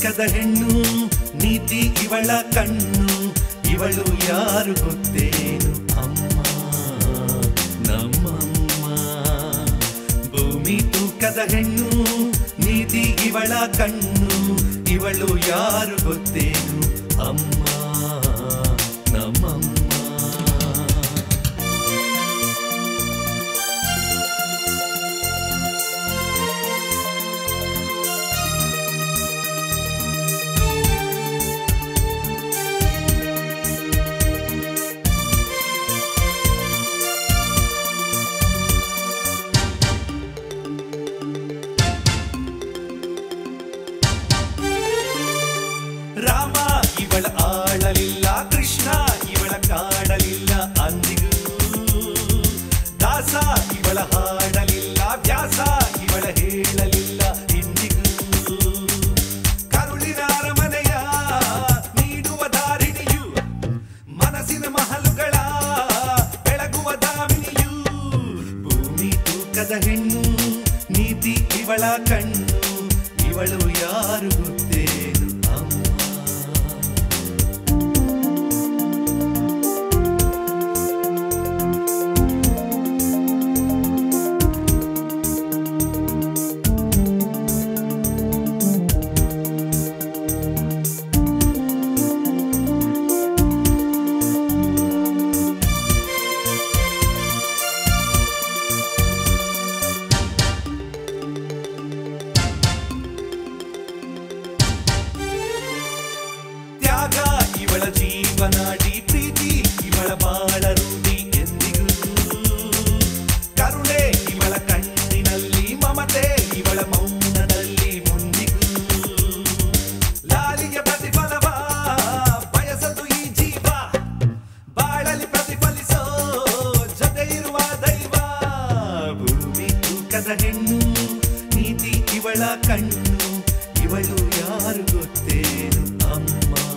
ತೂಕದ ಹೆಣ್ಣು ನೀತಿ ಇವಳ ಕಣ್ಣು ಇವಳು ಯಾರು ಗೊತ್ತೇನು ಅಮ್ಮ ನಮ್ಮಮ್ಮ ಭೂಮಿ ತೂಕದ ಹೆಣ್ಣು ನೀತಿ ಇವಳ ಕಣ್ಣು ಇವಳು ಯಾರು ಗೊತ್ತೇನು ಅಮ್ಮ ನಮ್ಮಮ್ಮ ರಾಮ ಇವಳ ಆಳಲಿಲ್ಲ ಕೃಷ್ಣ ಇವಳ ಕಾಡಲಿಲ್ಲ ಅಂದಿಗೂ ದಾಸ ಇವಳ ಹಾಡಲಿಲ್ಲ ವ್ಯಾಸ ಇವಳ ಹೇಳಲಿಲ್ಲ ಇಂದಿಗೂ ಕರುಳಿನ ಅರಮನೆಯ ನೀಡುವ ದಾರಿಣಿಯು ಮನಸ್ಸಿನ ಮಹಲುಗಳ ಬೆಳಗುವ ದಾಮಿನಿಯು ಭೂಮಿ ತೂಕದ ಹೆಣ್ಣು ನೀತಿ ಇವಳ ಕಣ್ಣು ಇವಳು ಯಾರು ಗೊತ್ತೇನು ಅಮ್ಮ ತ್ಯಾಗ ಇವಳ ಜೀವನಾಡಿ ಪ್ರೀತಿ ಇವಳ ಬಾಳ ರೂಢಿ ಎಂದಿಗೂ ಕರುಣೆ ಇವಳ ಕಣ್ಣಿನಲ್ಲಿ ಮಮತೆ ಇವಳ ಮೌನದಲ್ಲಿ ಮುಂದಿಗೂ ಲಾಲಿಯ ಪ್ರತಿಫಲವ ಬಯಸದು ಈ ಜೀವ ಬಾಳಲಿ ಪ್ರತಿಫಲಿಸೋ ಜೊತೆ ಇರುವ ದೈವ ಭೂಮಿ ತೂಕದ ಹೆಣ್ಣು ನೀತಿ ಇವಳ ಕಣ್ಣು ಇವಳು ಯಾರು ಗೊತ್ತೇನು ಅಮ್ಮ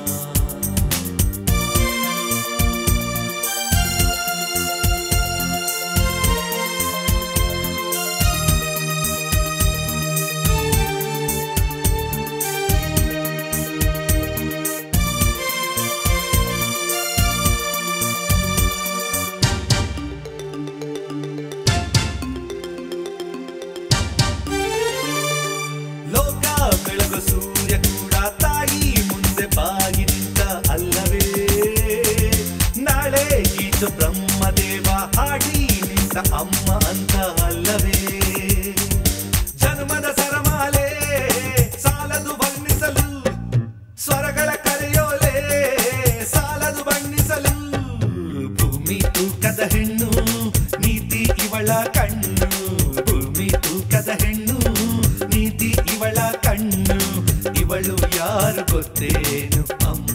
ಲೋಕ ಬೆಳಗು ಸೂರ್ಯ ಕೂಡ ತಾಯಿ ಮುಂದೆ ಬಾಗಿ ನಿಂತ ಅಲ್ಲವೇ ನಾಳೆ ಈಚು ಬ್ರಹ್ಮದೇವ ಹಾಡಿ ನಿಂತ ಅಮ್ಮ ಅಂತ ಅಲ್ಲವೇ ಜನ್ಮದ ಸರಮಾಲೆ ಸಾಲದು ವರ್ಣಿಸಲು ಸ್ವರಗಳ ಕರೆಯೋಲೆ ಸಾಲದು ಬಣ್ಣಿಸಲು ಭೂಮಿ ತೂಕದ ಹೆಣ್ಣು ನೀತಿ ಇವಳ ಕಣ್ಣು ಭೂಮಿ ತೂಕದ ಹೆಣ್ಣು ನೀತಿ ಇವಳ ಕಣ್ಣು ಇವಳು ಯಾರು ಗೊತ್ತೇನು ಅಮ್ಮ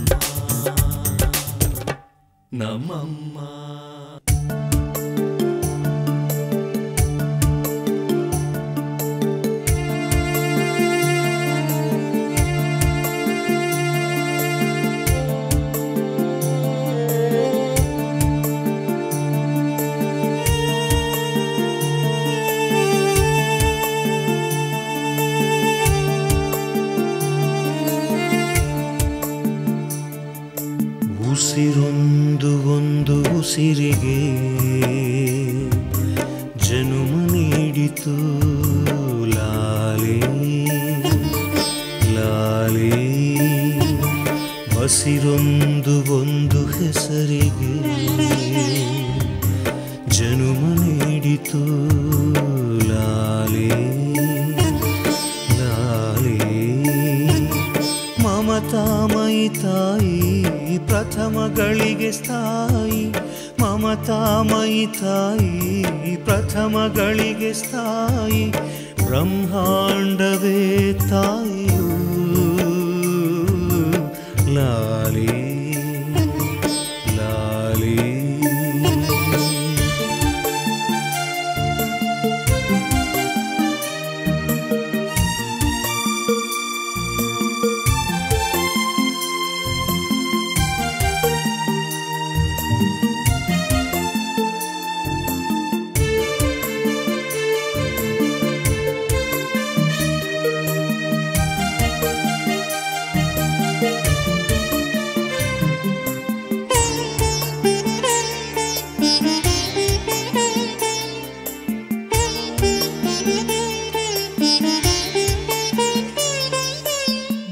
ನಮ್ಮಮ್ಮ ಉಸಿರೊಂದು ಒಂದು ಉಸಿರಿಗೆ ಜನುಮ ನೀಡಿತು ಲಾಲೆ ಲಾಲೆ ಹಸಿರೊಂದು ಒಂದು ಹೆಸರಿಗೆ ಜನುಮ ನೀಡಿತು ಲಾಲೆ ಲಾಲೆ ಮಮತಾಮಯಿ ತಾಯಿ ಪ್ರಥಮಗಳಿಗೆ ಸ್ಥಾಯಿ ಮಮತಾಮಯಿ ತಾಯಿ ಪ್ರಥಮಗಳಿಗೆ ಸ್ಥಾಯಿ ಬ್ರಹ್ಮಾಂಡವೇ ತಾಯಿಯು ಲಾಲಿ ಲಾಲಿ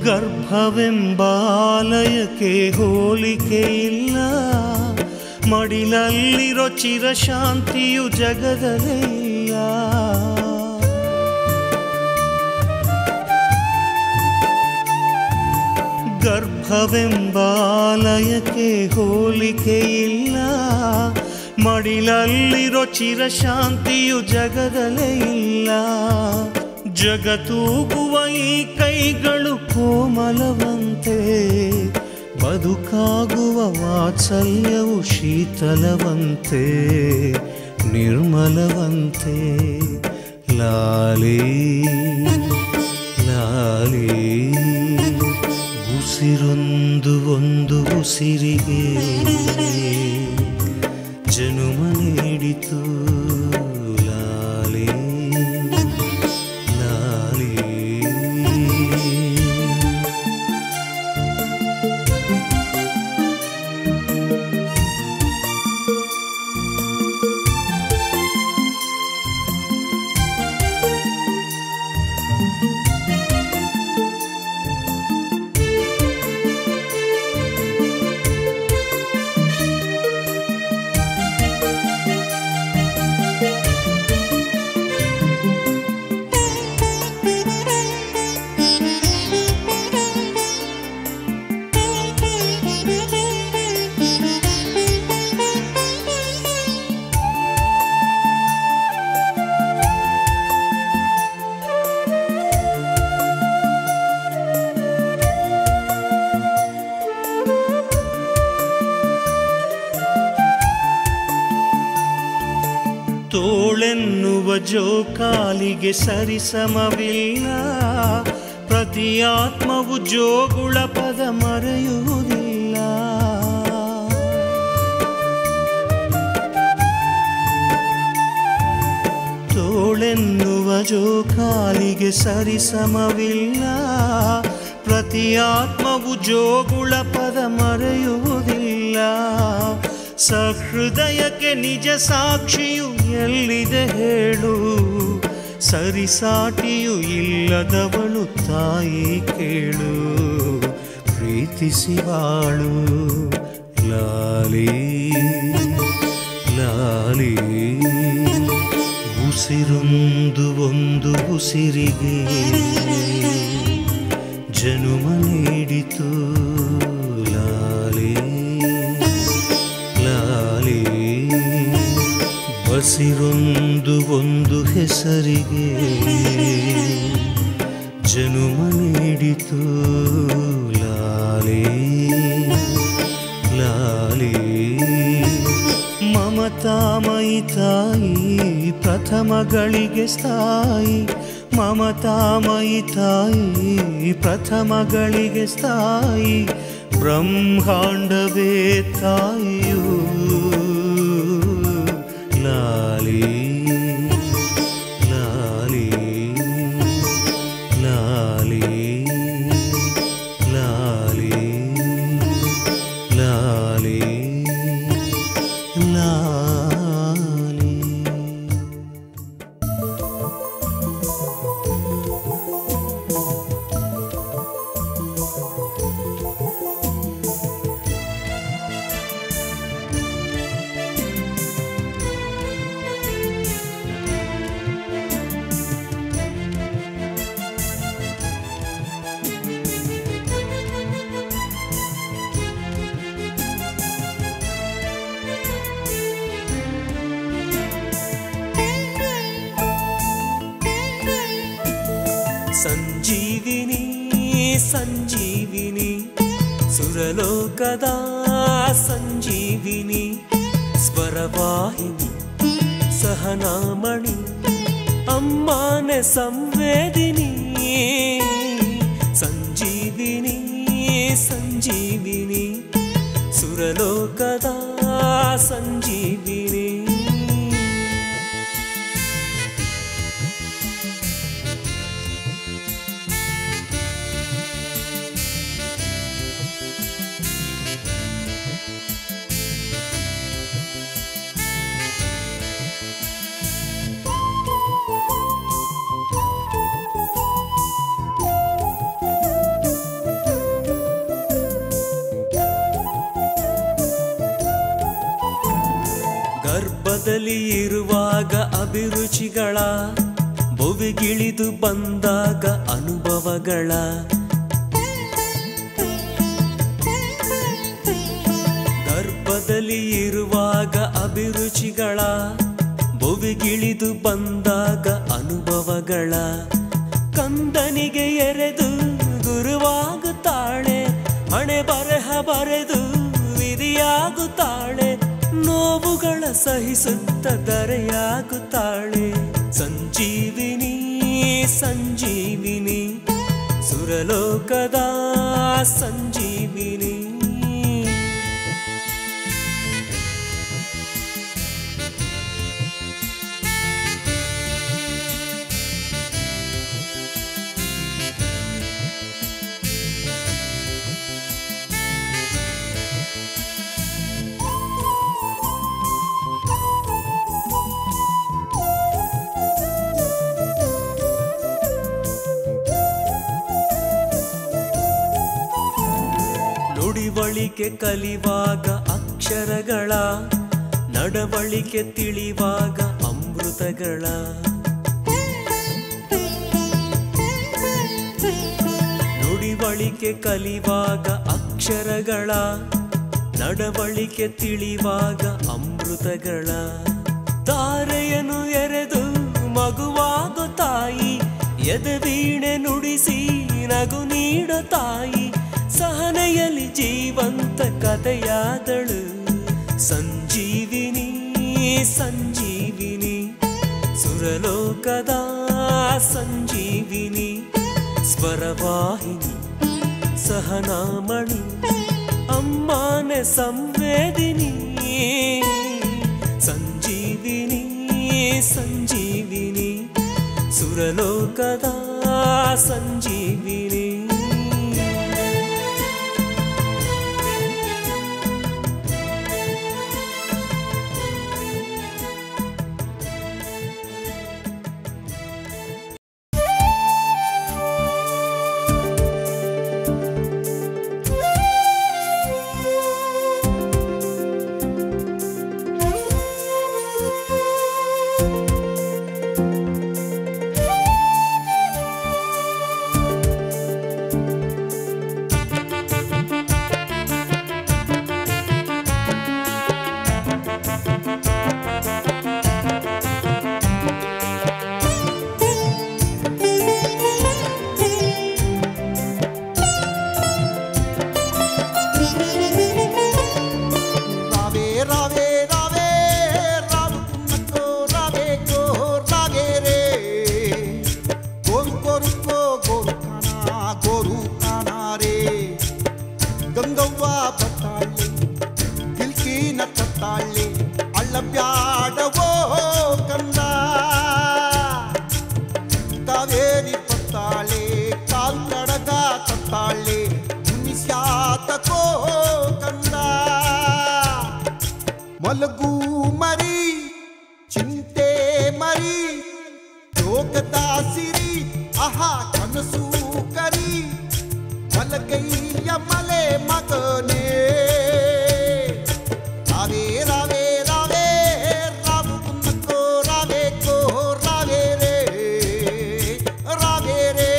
ಗರ್ಭವೆಂಬಾಲಯಕ್ಕೆ ಹೋಲಿಕೆ ಇಲ್ಲ ಮಡಿಲಲ್ಲಿರೋ ಚಿರಶಾಂತಿಯು ಜಗದಲ್ಲೇ ಇಲ್ಲ ಗರ್ಭವೆಂಬಾಲಯಕ್ಕೆ ಹೋಲಿಕೆ ಇಲ್ಲ ಮಡಿಲಲ್ಲಿರೋ ಚಿರಶಾಂತಿಯು ಜಗದಲ್ಲೇ ಇಲ್ಲ ಜಗತೂಗುವ ಈ ಕೈಗಳು ಕೋಮಲವಂತೆ ಬದುಕಾಗುವ ವಾತ್ಸಲ್ಯವು ಶೀತಲವಂತೆ ನಿರ್ಮಲವಂತೆ ಲಾಲಿ ಲಾಲಿ ಉಸಿರೊಂದು ಒಂದು ಉಸಿರಿಗೆ ಜನುಮ ನೀಡಿತು ಲಾಲಿ ಲಾಲಿ ತೋಳೆನ್ನುವ ಜೋಕಾಲಿಗೆ ಸರಿಸಮವಿಲ್ಲ ಪ್ರತಿ ಆತ್ಮವು ಜೋಗುಳ ಪದ ಮರೆಯುವುದಿಲ್ಲ ತೋಳೆನ್ನುವ ಜೋಕಾಲಿಗೆ ಸರಿಸಮವಿಲ್ಲ ಪ್ರತಿ ಆತ್ಮವು ಜೋಗುಳ ಪದ ಮರೆಯುವುದಿಲ್ಲ ಸಹೃದಯಕ್ಕೆ ನಿಜ ಸಾಕ್ಷಿಯು ಎಲ್ಲಿದೆ ಹೇಳು ಸರಿಸಾಟಿಯು ಇಲ್ಲದವಳು ತಾಯಿ ಕೇಳು ಪ್ರೀತಿಸಿ ಬಾಳು ಲಾಲಿ ಲಾಲಿ ಉಸಿರೊಂದು ಒಂದು ಉಸಿರಿಗೆ ಜನುಮ ನೀಡಿತು ಲಾಲಿ ಲಾಲಿ ಬಸಿರೊಂದು ಒಂದು ಹೆಸರಿಗೆ ಜನುಮ ನೀಡಿತು ಲಾಲಿ ಲಾಲಿ ಮಮತಾಮಯಿ ತಾಯಿ ಪ್ರಥಮಗಳಿಗೆ ಸ್ಥಾಯಿ ಮಮತಾಮಯಿ ತಾಯಿ ಪ್ರಥಮಗಳಿಗೆ ಸ್ಥಾಯಿ ಬ್ರಹ್ಮಾಂಡವೇ ತಾಯಿಯು ಲಾಲಿ ಲಾಲಿ ಲಾಲಿ ಲಾಲಿ ಲಾಲಿ ಲಾಲಿ ಸಂಜೀವಿನಿ ಸಂಜೀವಿನಿ ಸುರಲೋಕದ ಸಂಜೀವಿನಿ ಸ್ವರವಾಹಿನಿ ಸಹನಾಮಣಿ ಅಮ್ಮನೆ ಸಂವೇದಿನಿ ಸಂಜೀವಿನಿ ಸಂಜೀವಿನಿ ಸುರಲೋಕದ ಸಂಜೀವಿನಿ ಗರ್ಭದಲ್ಲಿ ಇರುವಾಗ ಅಭಿರುಚಿಗಳ ಭುವಿಗಿಳಿದು ಬಂದಾಗ ಅನುಭವಗಳ ಗರ್ಭದಲ್ಲಿ ಇರುವಾಗ ಅಭಿರುಚಿಗಳ ಭುವಿಗಿಳಿದು ಬಂದಾಗ ಅನುಭವಗಳ ಕಂದನಿಗೆ ಎರೆದು ಗುರುವಾಗುತ್ತಾಳೆ ಹಣೆ ಬರಹ ಬರೆದು ವಿಧಿಯಾಗುತ್ತಾಳೆ ನೋವುಗಳ ಸಹಿಸುತ್ತ ದರೆಯಾಗುತ್ತಾಳೆ ಸಂಜೀವಿನಿ ಸಂಜೀವಿನಿ ಸುರಲೋಕದ ಸಂಜೀವಿನಿ ನುಡಿವಳಿಕೆ ಕಲಿವಾಗ ಅಕ್ಷರಗಳ ನಡವಳಿಕೆ ತಿಳಿವಾಗ ಅಮೃತಗಳ ನುಡಿವಳಿಕೆ ಕಲಿವಾಗ ಅಕ್ಷರಗಳ ನಡವಳಿಕೆ ತಿಳಿವಾಗ ಅಮೃತಗಳ ತಾರೆಯನ್ನು ಎರೆದು ಮಗುವಾಗೋ ತಾಯಿ ಎದವೀಣೆ ನುಡಿಸಿ ನಗು ನೀಡೋ ತಾಯಿ ಸಹನೆಯಲ್ಲಿ ಜೀವಂತ ಕಥೆಯಾದಳು ಸಂಜೀವಿನಿ ಸಂಜೀವಿನಿ ಸುರಲೋಕದ ಸಂಜೀವಿನಿ ಸ್ವರವಾಹಿನಿ ಸಹನಾಮಣಿ ಅಮ್ಮನೆ ಸಂವೇದಿನಿ ಸಂಜೀವಿನಿ ಸಂಜೀವಿನಿ ಸುರಲೋಕದ ಸಂಜೀವಿನಿ ರಾವೇ ರಾವೇ ರಾವೇ ರಾವು ಕುನ್ನಕ್ಕೋ ರಾವೇ ಕೋ ರಾವೇ ರೇ ಗೋರು ಗೋರುಕ್ಕೋ ಗೋರು ಕಾಣ ಗೋರು ಕಾಣ ರೇ ಗಂಗವ್ವ ಬತ್ತಾಳೆ ಕಿಲ್ಕಿನ ತತ್ತಾಳೆ ಅಳ್ಳ ಬ್ಯಾಡವೋ ಕಂದ ಕಾವೇರಿ ಬತ್ತಾಳೆ ಕಾಲ್ ಕಡಗ ತತ್ತಾಳೆ ಮುನಿಸ್ಯಾತಕೋ ಕಂದ ಮಲಗು ಮರಿ ಚಿಂತೆ ಮರಿ ಯೋಗದಾಸಿರಿ ಆಹಾ ಕನಸು ಕರಿ ಮಲಗೈಯ ಮಲೆ ಮಗನೇ ರಾವೇ ರಾವೇ ರಾವೇ ರಾವು ಕುನ್ನಕ್ಕೋ ರಾವೇ ಕೋ ರಾವೇ ರೇ ರಾವೇ ರೇ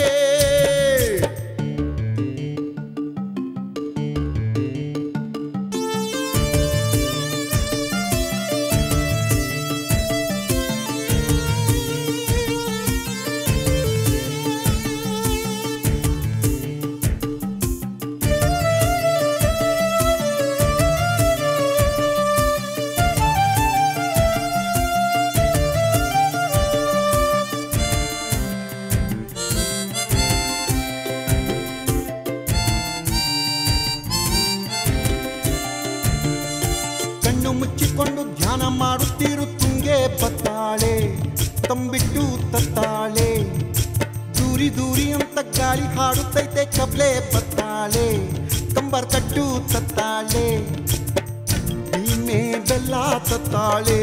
ಕಣ್ಣು ಮುಚ್ಚಿಕೊಂಡು ಧ್ಯಾನ ಮಾಡುತ್ತಿರು ತುಂಗೆ ಬತ್ತಾಳೆ ತಂಬಿಟ್ಟು ತತ್ತಾಳೆ ದೂರಿ ದೂರಿ ಅಂತ ಗಾಳಿ ಹಾಡುತ್ತೈತೆ ಕಬ್ಲೆ ಬತ್ತಾಳೆ ಕಂಬರ್ ಕಟ್ಟು ತತ್ತಾಳೆ ಭೀಮೆ ಬೆಲ್ಲ ತತ್ತಾಳೆ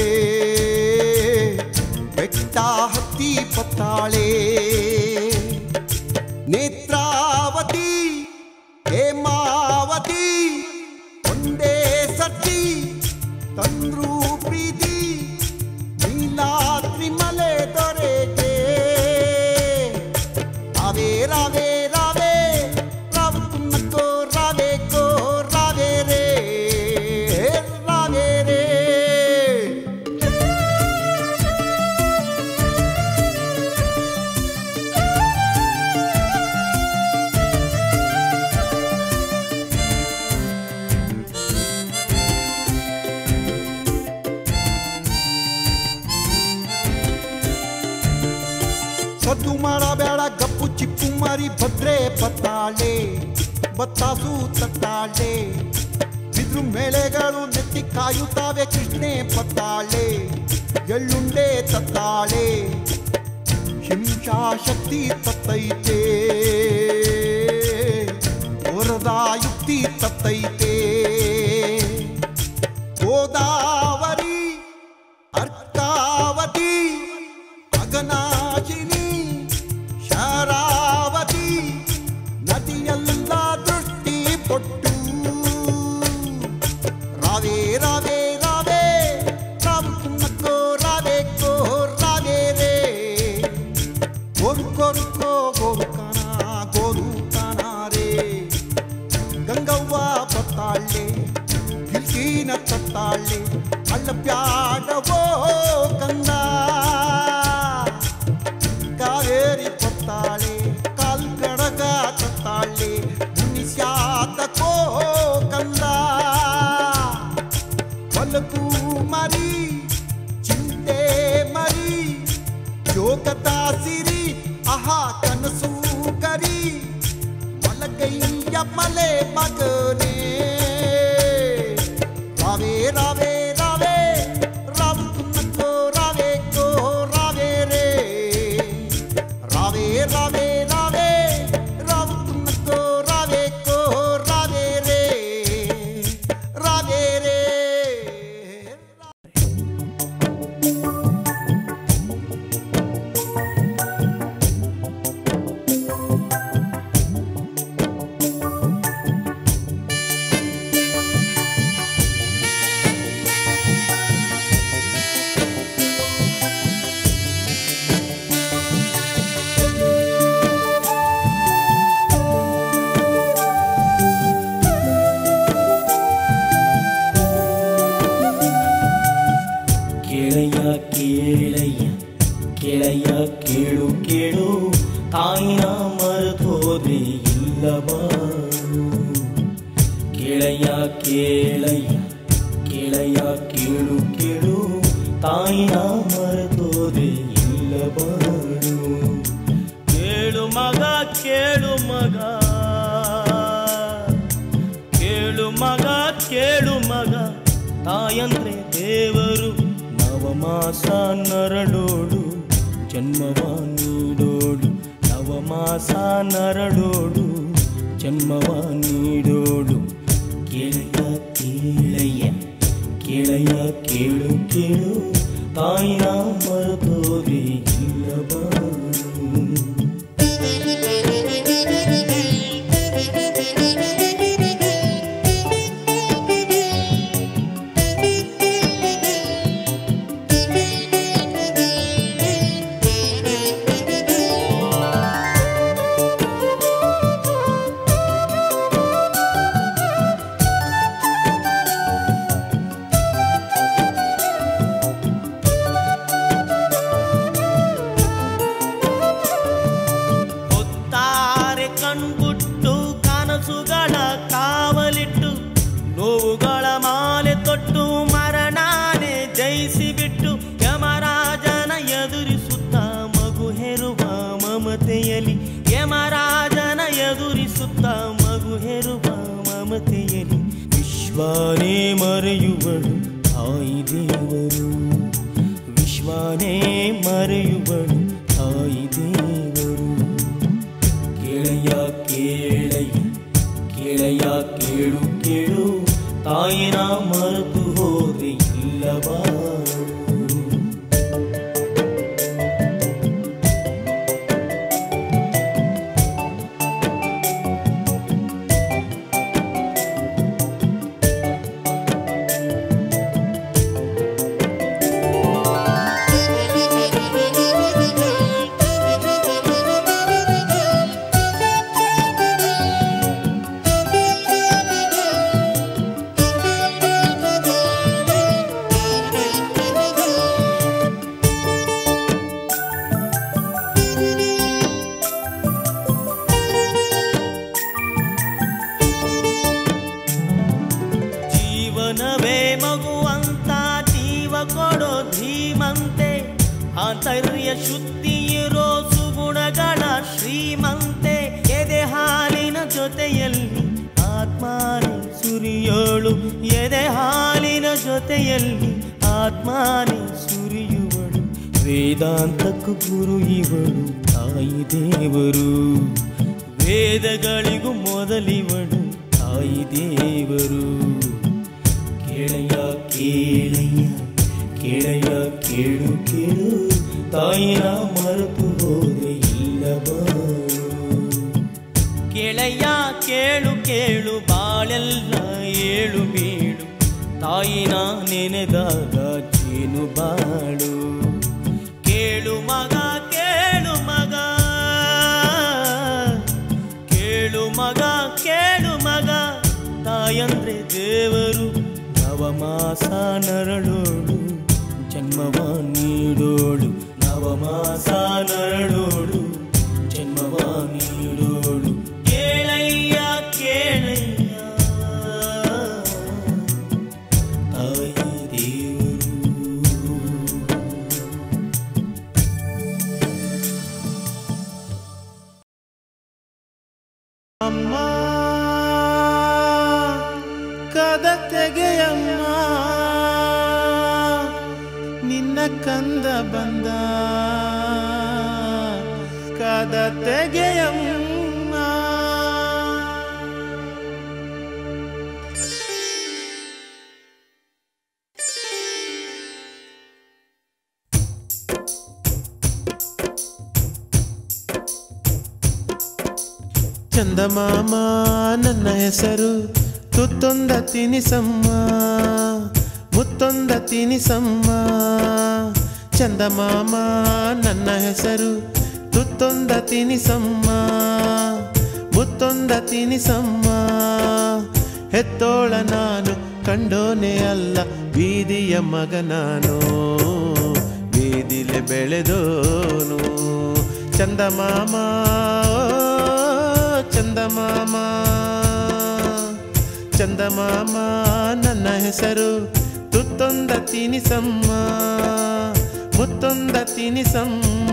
ಬೆಟ್ಟ ಹತ್ತಿ ಬತ್ತಾಳೆ ನೇತ್ರಾವತಿ ಹೇಮಾವತಿ ಒಂದೇ ಸರ್ತಿ ತಂದ್ರು ಪ್ರೀತಿ ಮರಿ ಭದ್ರೆ ಬತ್ತಾಳೆ ಬತ್ತಾಸು ತಟ್ಟಾಳೆ ಬಿದ್ರು ಮೇಳೆಗಳು ನೆತ್ತಿ ಕಾಯುತ್ತಾವೆ ಕೃಷ್ಣೆ ಪತ್ತಾಳೆ ಎಳ್ಳುಂಡೆ ತತ್ತಾಳೆ ಹಿಂಸಾಶಕ್ತಿ ತತ್ತೈತೆ ವರದ ಯುಕ್ತಿ ತತ್ತೈತೆ ಗೋದಾವರಿ ಅರ್ಕಾವತಿ ಅಗನಾಶಿನಿ ಶರಾವತಿ ನದಿಯೆಲ್ಲ ದೃಷ್ಟಿ ಕೊಟ್ಟು ರಾವೇ ರಾವೇ ರಾವೇ ರಾವು ಕುನ್ನಕ್ಕೋ ರಾವೇ ಕೋ ರಾವೇ ರೇ ಗೋರು ಗೋರು ಕೋ ಗೋರು ಕಾನ ಗೋರು ಕಾನ ರೇ ಗಂಗವ್ವ ಬತ್ತಾಳೆ ಗಿಲ್ಕೀನ ತತ್ತಾಳೆ ಅಲ್ಲ ಬ್ಯಾಡವೋ ಕಂದ ಕಾವೇರಿ ತತ್ತಾಳೆ ಕಾಲ್ ಕಡಗ ತತ್ತಾಳೆ ಮುನಿಸ್ಯಾತಕೋ ಕಂದ ಹೊಲಕು ಮರಿ ಚಿಂತೆ ಮರಿ ಯೋಗದಾಸಿರಿ ಆಹಾ ಕನಸು ಕರಿ ಮಲಗೈಯ ಮಲೆ ಮಗನೇ ರಾವೇ ರಾವೇ ರಾವೇ ರಾವು ಕುನ್ನಕ್ಕೋ ರಾವೇ ಕೋ ರಾವೇ ರೇ ರಾವೇ ರಾವೇ ರಾವೇ ರಾವು ಕುನ್ನಕ್ಕೋ ರಾವೇ ಕೋ ರಾವೇ ರೇ ರಾವೇ ರೇ ಕೇಳಯ್ಯ ಕೇಳಯ್ಯ ಕೇಳಯ್ಯ ಕೇಳು ಕೇಳು ತಾಯಿನ ಮರೆತೋದೆ ಇಲ್ಲವ ಕೇಳಯ್ಯ ಕೇಳಯ್ಯ ಕೇಳಯ್ಯ ಕೇಳು ಕೇಳು ತಾಯಿನ ಮರೆತೋದೆ ಇಲ್ಲಬಾರು ಕೇಳು ಮಗ ಕೇಳು ಮಗ ಕೇಳು ಮಗ ಕೇಳು ಮಗ ತಾಯಂದ್ರೆ ದೇವರು ನವಮಾಸ ನರಳೋಡು ಜನ್ಮವ ನೀಡೋಡು ನವಮಾಸ ನರಳೋಡು ಜನ್ಮವ ನೀಡೋಡು ಕೇಳಯ್ಯ ಕೇಳಯ್ಯ ಕೇಳಯ್ಯ ಕೇಳು ಕೇಳು ತಾಯಿನ ಮರೆತೋದೆ ಇಲ್ಲಬಾರು ಹೊತ್ತಾರೆ ಕಣ್ಗುಟ್ಟು ಕನಸುಗಳ ಕಾವಲಿಟ್ಟು ನೋವುಗಳ ಮಾಲೆ ತೊಟ್ಟು ಮರಣಾನೆ ಜಯಿಸಿಬಿಟ್ಟು ಯಮರಾಜನ ಎದುರಿಸುತ್ತ ಮಗು ಹೆರುವ ಮಮತೆಯಲಿ ಯಮರಾಜನ ಎದುರಿಸುತ್ತ ಮಗು ಹೆರುವ ಮಮತೆಯಲಿ ವಿಶ್ವಾನೇ ಮರೆಯುವಳು ತಾಯಿ ದೇವರು ವಿಶ್ವಾನೇ ಮರೆಯುವಳು ತಾಯಿ ದೇವರು ಕೇಳಯ್ಯ ಕೇಳಯ್ಯ ಕೇಳಯ್ಯ ಕೇಳು ಕೇಳು ತಾಯಿನ ಮರೆತು ಹೋದೆ ಇಲ್ಲಬಾರು ಜೀವನವೇ ಮಗುವಂತ ಜೀವ ಕೊಡೋ ಧೀಮಂತೆ ಆಂತರ್ಯ ಶುದ್ಧಿ ಇರೋ ಸುಗುಣಗಳ ಶ್ರೀಮಂತೆ ಜೊತೆಯಲ್ಲಿ ಆತ್ಮಾನೆ ಸುರಿಯೋಳು ಎದೆ ಹಾಲಿನ ಜೊತೆಯಲ್ಲಿ ಆತ್ಮಾನೆ ಸುರಿಯುವಳು ವೇದಾಂತಕ್ಕೂ ಗುರು ಇವಳು ತಾಯಿ ದೇವರು ವೇದಗಳಿಗೂ ಮೊದಲಿವಳು ತಾಯಿ ದೇವರು ಕೇಳಯ್ಯ ಕೇಳಯ್ಯ ಕೇಳಯ್ಯ ಕೇಳು ಕೇಳು ತಾಯಿನ ಮರೆತು ಹೋದೆ ಇಲ್ಲ ಬಾಳು ಕೇಳಯ್ಯ ಕೇಳು ಕೇಳು ಬಾಳೆಲ್ಲ ಏಳು ಬೀಳು ತಾಯಿನ ನೆನೆದಾಗ ಜೇನು ಬಾಳು ಕೇಳು ಮಗ ಕೇಳು ಮಗ ಕೇಳು ಮಗ ಕೇಳು ಮಗ ತಾಯಂದ್ರೆ ದೇವರು ನವಮಾಸ ನರಳೋಳು ಜನ್ಮವ ನೀಡೋಳು ನವಮಾಸ ನರಳೋಳು ಜನ್ಮವ ನೀಡೋಳು ಕೇಳಯ್ಯ ಕೇಳಯ್ಯ ತಾಯಿ ದೇವರು ಅಮ್ಮ ಕದ ತೆಗೆಯಮ್ಮ ನಿನ್ನ ಕಂದ ಬಂದ ಕದ ತೆಗೆಯಮ್ಮ ಚಂದಮಾಮ ನನ್ನ ಹೆಸರು ತುತ್ತೊಂದ ತಿನಿಸಮ್ಮ ಮುತ್ತೊಂದ ತಿನಿಸಮ್ಮ ಚಂದಮಾಮ ನನ್ನ ಹೆಸರು ತುತ್ತೊಂದ ತಿನಿಸಮ್ಮ ಮುತ್ತೊಂದ ತಿನಿಸಮ್ಮ ಹೆತ್ತೋಳ ನಾನು ಕಂಡೋನೆ ಅಲ್ಲ ಬೀದಿಯ ಮಗ ನಾನು ಬೀದಿಲೆ ಬೆಳೆದೋನು ಚಂದಮಾಮ ಓ, ಚಂದಮಾಮ ಚಂದಮಾಮ ನನ್ನ ಹೆಸರು ತುತ್ತೊಂದ ತಿನಿಸಮ್ಮ ಮುತ್ತೊಂದ ತಿನಿಸಮ್ಮ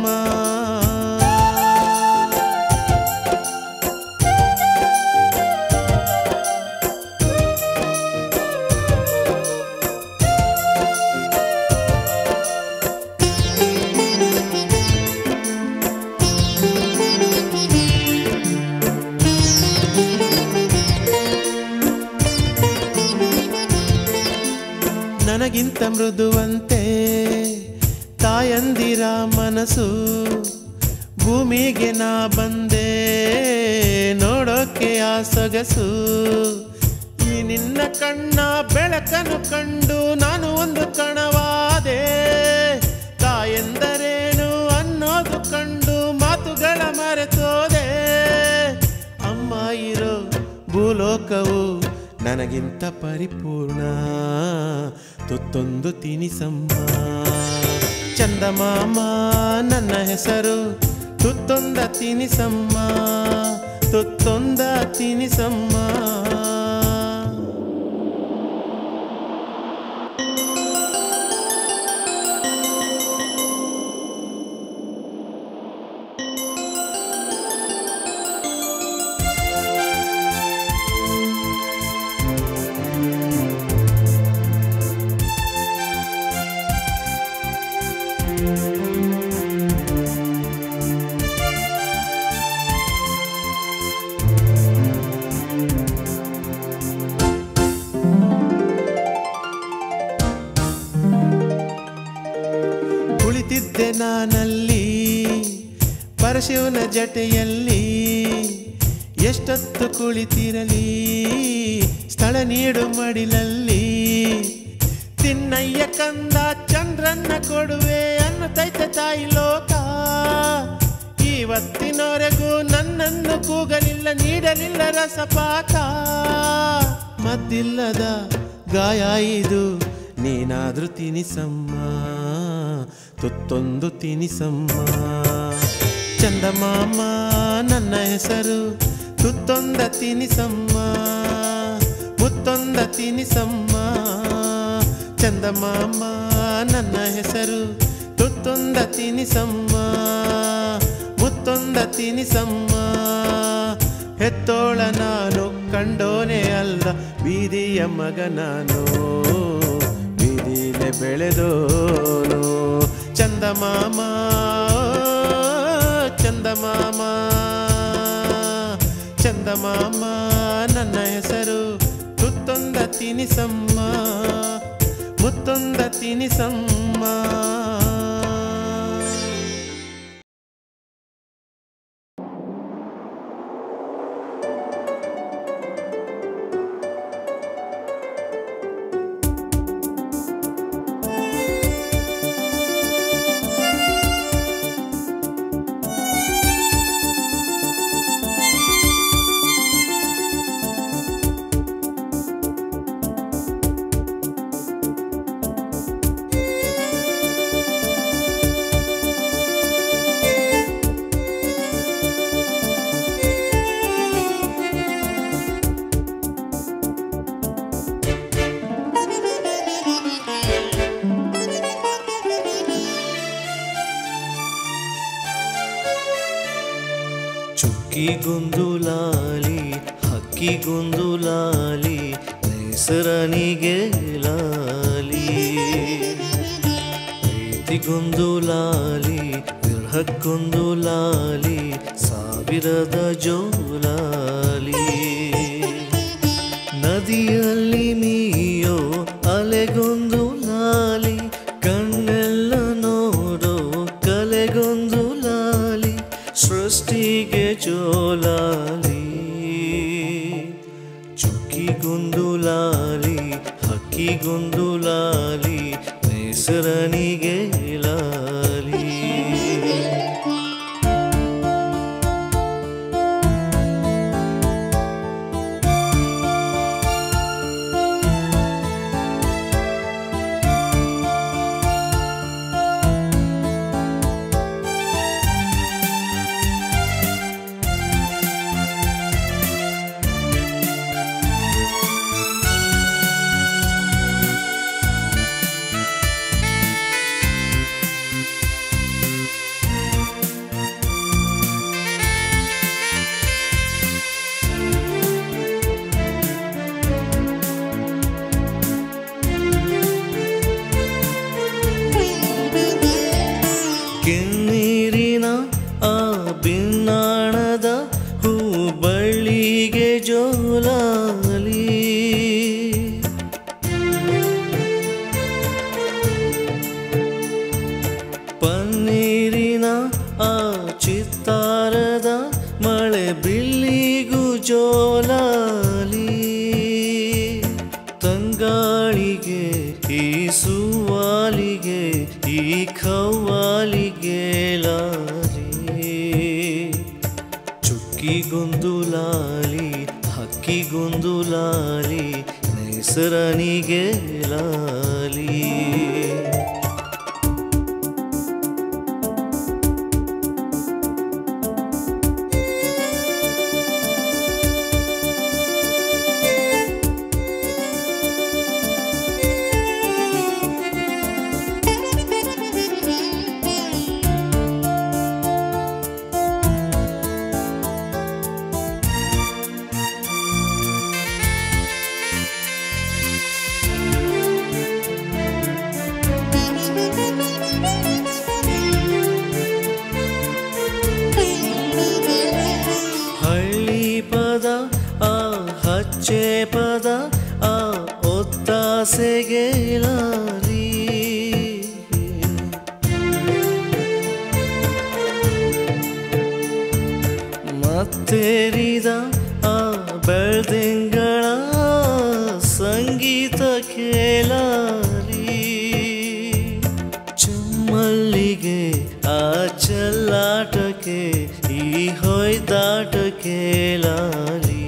ನನಗಿಂತ ಮೃದುವಂತೆ ತಾಯಂದಿರ ಮನಸ್ಸು ಭೂಮಿಗೆ ನಾ ಬಂದೆ ನೋಡೋಕೆ ಆ ಸೊಗಸು ಈ ನಿನ್ನ ಕಣ್ಣ ಬೆಳಕನ್ನು ಕಂಡು ನಾನು ಒಂದು ಕಣವಾದೆ ತಾಯೆಂದರೇನು ಅನ್ನೋದು ಕಂಡು ಮಾತುಗಳ ಮರೆತೋದೆ ಅಮ್ಮ ಇರೋ ಭೂಲೋಕವು ನನಗಿಂತ ಪರಿಪೂರ್ಣ ತುತ್ತೊಂದು ತಿನಿಸಮ್ಮ ಚಂದಮಾಮ ನನ್ನ ಹೆಸರು ತುತ್ತೊಂದ ತಿನಿಸಮ್ಮ ತುತ್ತೊಂದ ತಿನಿಸಮ್ಮ ಕುಳಿತಿದ್ದೆ ನಾನಲ್ಲಿ ಪರಶಿವನ ಜಟೆಯಲ್ಲಿ ಎಷ್ಟೊತ್ತು ಕುಳಿತಿರಲಿ ಸ್ಥಳ ನೀಡು ಮಡಿಲಲ್ಲಿ ತಿನ್ನಯ್ಯ ಕಂದ ಚಂದ್ರನ್ನ ಕೊಡುವೆ ಅನ್ನತೈತೆ ತಾಯಿ ಲೋಕ ಇವತ್ತಿನವರೆಗೂ ನನ್ನನ್ನು ಕೂಗಲಿಲ್ಲ ನೀಡಲಿಲ್ಲ ರಸಪಾಕ ಮದ್ದಿಲ್ಲದ ಗಾಯ ಇದು ನೀನಾದ್ರೂ ತಿನಿಸಮ್ಮ ತುತ್ತೊಂದು ತಿನಿಸಮ್ಮ ಚಂದಮಾಮ ನನ್ನ ಹೆಸರು ತುತ್ತೊಂದ ತಿನಿಸಮ್ಮ ಮುತ್ತೊಂದ ತಿನಿಸಮ್ಮ ಚಂದಮಾಮ ನನ್ನ ಹೆಸರು ತುತ್ತೊಂದ ತಿನಿಸಮ್ಮ ಮುತ್ತೊಂದ ತಿನಿಸಮ್ಮ ಹೆತ್ತೋಳ ನಾನು ಕಂಡೋನೆ ಅಲ್ಲ ಬೀದಿಯ ಮಗ ನಾನು ಬೀದಿಲೆ ಬೆಳೆದೋನು ಚಂದಮಾಮ ಚಂದಮಾಮ ಚಂದಮಾಮ ನನ್ನ ಹೆಸರು ತುತ್ತೊಂದ ತಿನಿಸಮ್ಮ ಮುತ್ತೊಂದ ತಿನಿಸಮ್ಮ ಚುಕ್ಕಿಗೊಂದು ಲಾಲಿ ಹಕ್ಕಿಗೊಂದು ಲಾಲಿ ಹೆಸರನಿಗೆ ಲಾಲಿ ಪ್ರೀತಿಗೊಂದು ಲಾಲಿ ವಿರಹಕ್ಕೊಂದು ಲಾಲಿ ಸಾವಿರದ ಜೋಲಾಲಿ ನದಿಯಲ್ಲಿ ನೀಯೋ ಅಲೆಗೊಂದು ಲಾಲಿ ಕಣ್ಣೆಲ್ಲ ನೋಡೋ ಕಲೆಗೊಂದು ಲಾಲಿ ಸೃಷ್ಟಿಗೆ ಜೋಲಾಲಿ ಚುಕ್ಕಿಗೊಂದು ಲಾಲಿ ಹಕ್ಕಿಗೊಂದು ಲಾಲಿ ಹೆಸರನಿಗೆ ಲಾಲಿ ಕಿನ್ನೀರಿನ ಆ ಬಿನ್ನಾಣದ ಹೂ ಬಳ್ಳಿಗೆ ಜೋಲಾಲಿ ಪನ್ನೀರಿನ ಆ ಚಿತ್ತಾರದ ಮಳೆ ಬಿಲ್ಲಿಗೂ ಜೋಲಾಲಿ ತಂಗಾಳಿಗೆ ಈ ಸುವಾಲಿಗೆ ಈ ಖವ್ವಾಲಿಗೆ ಲಾಲಿ ಚುಕ್ಕಿಗೊಂದು ಲಾಲಿ ಹಕ್ಕಿಗೊಂದು ಲಾಲಿ ಹೆಸರನಿಗೆ ಲಾಲಿ ಹಳ್ಳಿ ಪದ ಆ ಹಚ್ಚೆ ಪದ ಆ ಒತ್ತಾಸೆಗೆ ಲಾಲಿ ಮತ್ತೇರಿದ ಆ ಬೆಳ್ದಿಂಗಳ ಸಂಗೀತ ಕೇಳಾಲಿ ಚುಮ್ಮಲ್ಲಿಗೆ ಆ ಚೆಲ್ಲಾಟಕ್ಕೆ ಈ ಹೊಯ್ದಾಟಕ್ಕೆ ಲಾಲಿ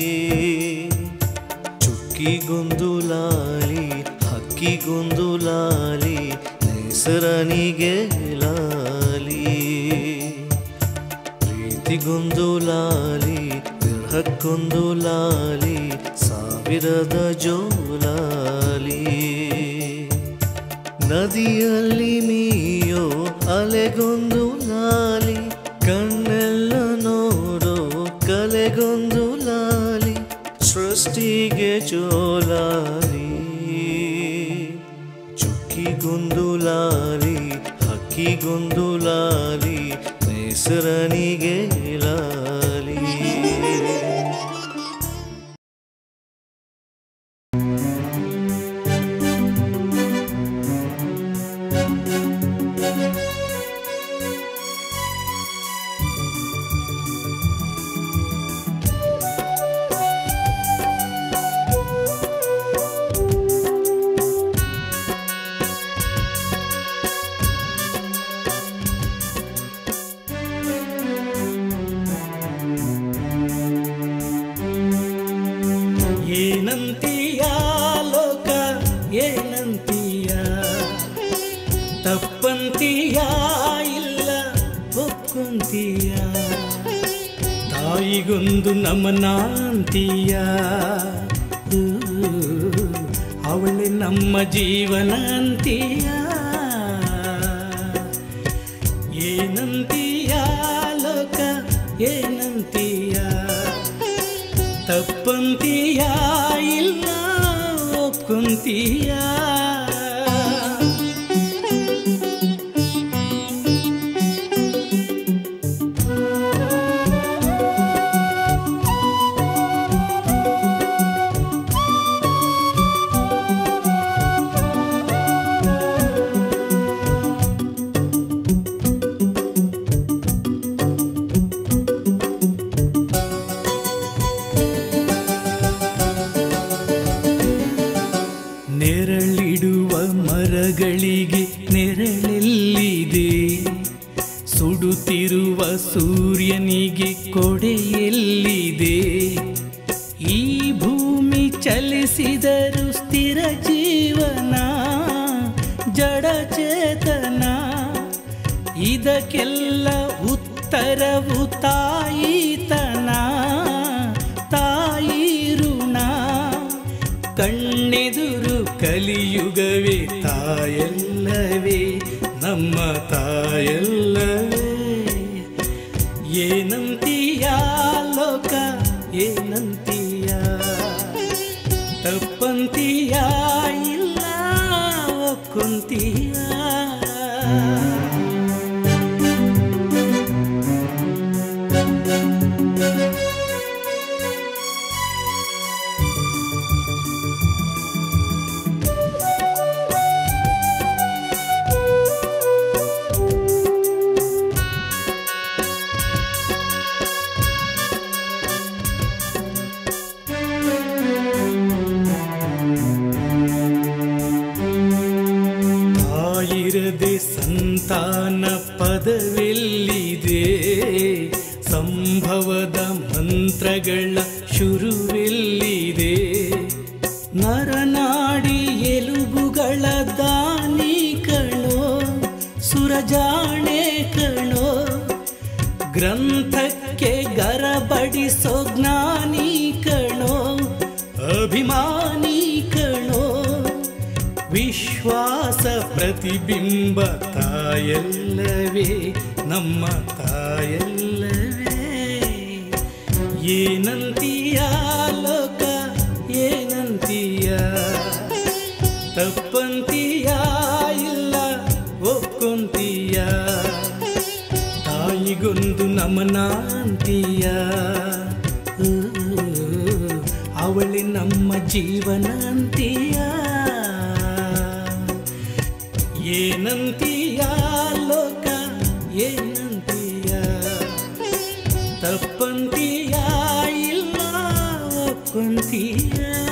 ಚುಕ್ಕಿಗೊಂದು ಲಾಲಿ ಹಕ್ಕಿಗೊಂದು ಲಾಲಿ ಹೆಸರನಿಗೆ ಲಾಲಿ ಪ್ರೀತಿಗೊಂದು ಲಾಲಿ ವಿರಹಕ್ಕೊಂದು ಲಾಲಿ ಸಾವಿರದ ಜೋಲಾಲಿ ನದಿಯಲ್ಲಿ ಮೀಯೋ ಅಲೆಗೊಂದು ಲಾಲಿ ಕಣ್ಣೆಲ್ಲ ನೋಡೋ ಕಲೆ ಕಲೆಗೊಂದು ಸೃಷ್ಟಿಗೆ ಜೋಲಾಲಿ ಚುಕ್ಕಿಗೊಂದು ಲಾಲಿ ಹಕ್ಕಿಗೊಂದು ಲಾಲಿ ನೇಸರನಿಗೆ ಲಾಲಿ ಏನಂತೀಯ ಲೋಕ ಏನಂತೀಯ ತಪ್ಪಂತೀಯ ಇಲ್ಲ ಒಪ್ಪಂತೀಯ ತಾಯಿಗೊಂದು ನಮನ ಅಂತೀಯ ಊ, ಅವಳೆ ನಮ್ಮ ಜೀವನ ಅಂತೀಯ ಏನಂತೀಯ ಲೋಕ ಏನಂತೀಯ ತಪ್ಪಂತೀಯ ಇಲ್ಲ ಒಪ್ಕೊಂತೀಯ ನೆರಳಿಡುವ ಮರಗಳಿಗೆ ನೆರಳೆಲ್ಲಿದೆ ಸುಡುತ್ತಿರುವ ಸೂರ್ಯನಿಗೆ ಕೊಡೆಯೆಲ್ಲಿದೆ ಈ ಭೂಮಿ ಚಲಿಸಿದರು ಸ್ಥಿರ ಜೀವನ ಜಡ ಚೇತನ ಇದಕ್ಕೆಲ್ಲ ಉತ್ತರವು ತಾಯಿತನ ತಾಯಿ ಋಣ ಕಣ್ಣೆದುರು ಕಲಿಯುಗವೇ ತಾಯಲ್ಲವೇ ನಮ್ಮ ತಾಯಲ್ಲವೇ ಏನಂತೀಯ ಲೋಕ ಏನಂತೀಯ ತಪ್ಪಂತೀಯ ಇಲ್ಲ ಒಕ್ಕಂತೀಯ ತಾಯಿರದೆ ಸಂತಾನ ಪದವೆಲ್ಲಿದೆ ಸಂಭವದ ಮಂತ್ರಗಳ ಶುರುವೆಲ್ಲಿದೆ ನರನಾಡಿ ಎಲುಬುಗಳ ದಾನಿ ಕಣೋ ಸುರಜಾಣೆ ಕಣೋ ಗ್ರಂಥಕ್ಕೆ ಗರಬಡಿಸೋ ಜ್ಞಾನಿ ಕಣೋ ಅಭಿಮಾನಿ ಕಣೋ ವಿಶ್ವಾಸ ಪ್ರತಿಬಿಂಬ ತಾಯಲ್ಲವೇ ನಮ್ಮ ತಾಯಲ್ಲವೇ ಏನಂತೀಯ ಲೋಕ ಏನಂತೀಯ ತಪ್ಪಂತೀಯ ಇಲ್ಲ ಒಪ್ಕೊಂತೀಯ ತಾಯಿಗೊಂದು ನಮನ ಅಂತೀಯ ಊ, ಅವಳೆ ನಮ್ಮ ಜೀವನ ಅಂತೀಯ ಏನಂತೀಯ ಲೋಕ ಏನಂತೀಯ ತಪ್ಪಂತೀಯ ಇಲ್ಲ ಒಪ್ಪಂತೀಯ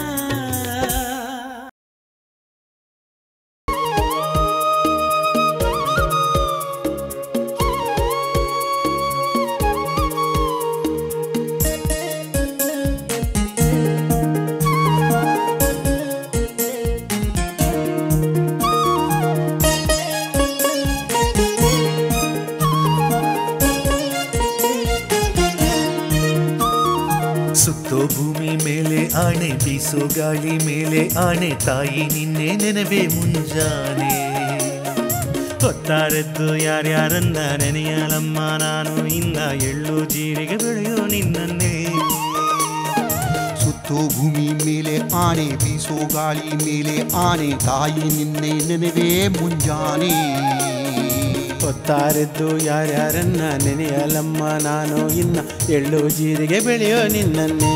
ಸುತ್ತೋ ಭೂಮಿ ಮೇಲೆ ಆಣೆ ಬೀಸೋ ಗಾಳಿ ಮೇಲೆ ಆಣೆ ತಾಯಿ ನಿನ್ನೆ ನೆನವೇ ಮುಂಜಾನೆ ಹೊತ್ತಾರೆದ್ದು ಯಾರ್ಯಾರನ್ನ ನೆನೆಯಲಮ್ಮ ನಾನು ಇನ್ನ ಎಳ್ಳು ಜೀರಿಗೆ ಬೆಳೆಯೋ ನಿನ್ನನ್ನೇ ಸುತ್ತೋ ಭೂಮಿ ಮೇಲೆ ಆನೆ ಬೀಸೋ ಗಾಳಿ ಮೇಲೆ ಆನೆ ತಾಯಿ ನಿನ್ನೆ ನೆನವೇ ಮುಂಜಾನೆ ಹೊತ್ತಾರೆದ್ದು ಯಾರ್ಯಾರನ್ನ ನೆನೆಯಲಮ್ಮ ನಾನು ಇನ್ನ ಎಳ್ಳು ಜೀರಿಗೆ ಬೆಳೆಯೋ ನಿನ್ನನ್ನೇ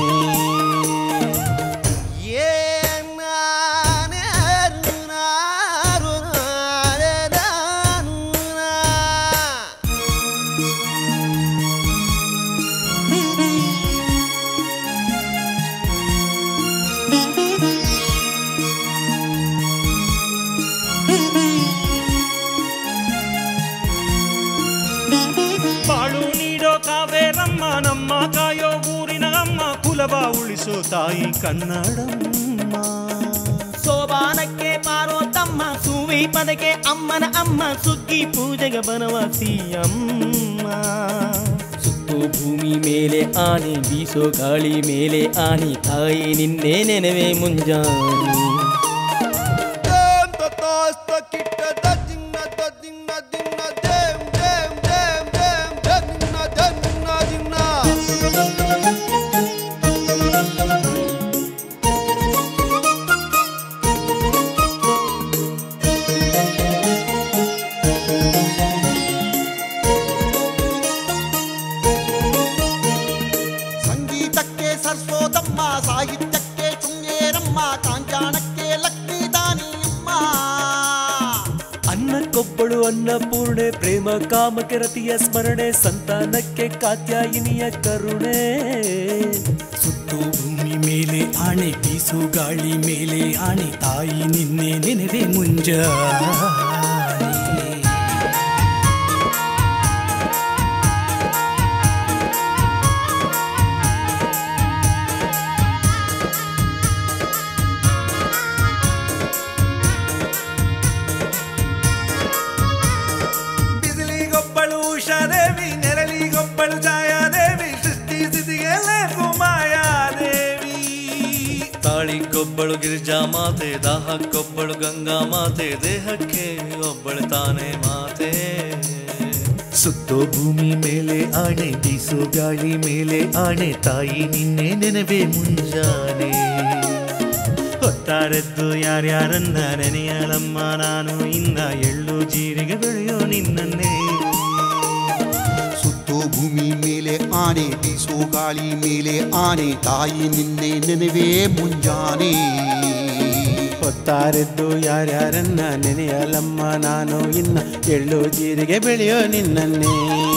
ಬಾಳು ನೀಡೋ ಕಾವೇರಮ್ಮ ನಮ್ಮ ಕಾಯೋ ಊರಿನ ಅಮ್ಮ ಕುಲವ ಉಳಿಸೋ ತಾಯಿ ಕನ್ನಡಮ್ಮ ಸೋಬಾನಕ್ಕೆ ಪಾರೋ ತಮ್ಮ ಸೂವಿ ಪದಕ್ಕೆ ಅಮ್ಮನ ಅಮ್ಮ ಸುಗ್ಗಿ ಪೂಜೆಗೆ ಬನವಾಸಿ ಅಮ್ಮ ಸುತ್ತು ಭೂಮಿ ಮೇಲೆ ಆನೆ ಬೀಸೋ ಗಾಳಿ ಮೇಲೆ ಆನೆ ತಾಯಿ ನಿನ್ನೆ ನೆನವೆ ಮುಂಜಾನೆ ಸಂಗೀತಕ್ಕೆ ಸರ್ಸೋದಮ್ಮ ಸಾಹಿತ್ಯಕ್ಕೆ ಶೃಂಗೇರಮ್ಮ ಕಾಂಚಾಣಕ್ಕೆ ಲಕ್ಷ್ಮೀ ದಾನಿಯಮ್ಮ ಅನ್ನಕ್ಕೊಬ್ಬಳು ಅನ್ನಪೂರ್ಣೆ ಪ್ರೇಮ ಕಾಮಕ್ಕೆ ರತಿಯ ಸ್ಮರಣೆ ಸಂತಾನಕ್ಕೆ ಕಾತ್ಯಾಯಿನಿಯ ಕರುಣೆ ಸುತ್ತು ಭೂಮಿ ಮೇಲೆ ಆಣೆ ಬೀಸು ಗಾಳಿ ಮೇಲೆ ಆಣೆ ತಾಯಿ ನಿನ್ನೆ ನೆನೆವೆ ಮುಂಜಾನೆ ಬಿಸಿಲಿಗೊಬ್ಬಳು ಉಷಾದೇವಿ ನೆರಳಿಗೊಬ್ಬಳು ಛಾಯಾದೇವಿ ಸೃಷ್ಟಿ ಸ್ಥಿತಿಗೆ ಮಾಯಾದೇವಿ ತಾಳಿಗೊಬ್ಬಳು ಗಿರಿಜಾ ಮಾತೆ ದಾಹಕ್ಕೊಬ್ಬಳು ಗಂಗಾ ಮಾತೆ ದೇಹಕ್ಕೆ ಒಬ್ಬಳು ತಾನೇ ಮಾತೆ ಸುತ್ತೋ ಭೂಮಿ ಮೇಲೆ ಆಣೆ ಬೀಸೋ ಗಾಳಿ ಮೇಲೆ ಆಣೆ ತಾಯಿ ನಿನ್ನೆ ನೆನವೇ ಮುಂಜಾನೆ ಹೊತ್ತಾರೆದ್ದು ಯಾರ್ಯಾರನ್ನ ನೆನೆಯಲಮ್ಮ ನಾನು ಇನ್ನ ಎಳ್ಳು ಜೀರಿಗೆ ಬೆಳೆಯೋ ನಿನ್ನನ್ನೇ ಸುತ್ತೋ ಭೂಮಿ ಮೇಲೆ ಆನೆ ಬೀಸೋ ಗಾಳಿ ಮೇಲೆ ಆನೆ ತಾಯಿ ನಿನ್ನೆ ನೆನವೇ ಮುಂಜಾನೆ ಹೊತ್ತಾರೆದ್ದು ಯಾರ್ಯಾರನ್ನ ನೆನೆಯಲಮ್ಮ ನಾನು ಇನ್ನ ಎಳ್ಳು ಜೀರಿಗೆ ಬೆಳೆಯೋ ನಿನ್ನನ್ನೇ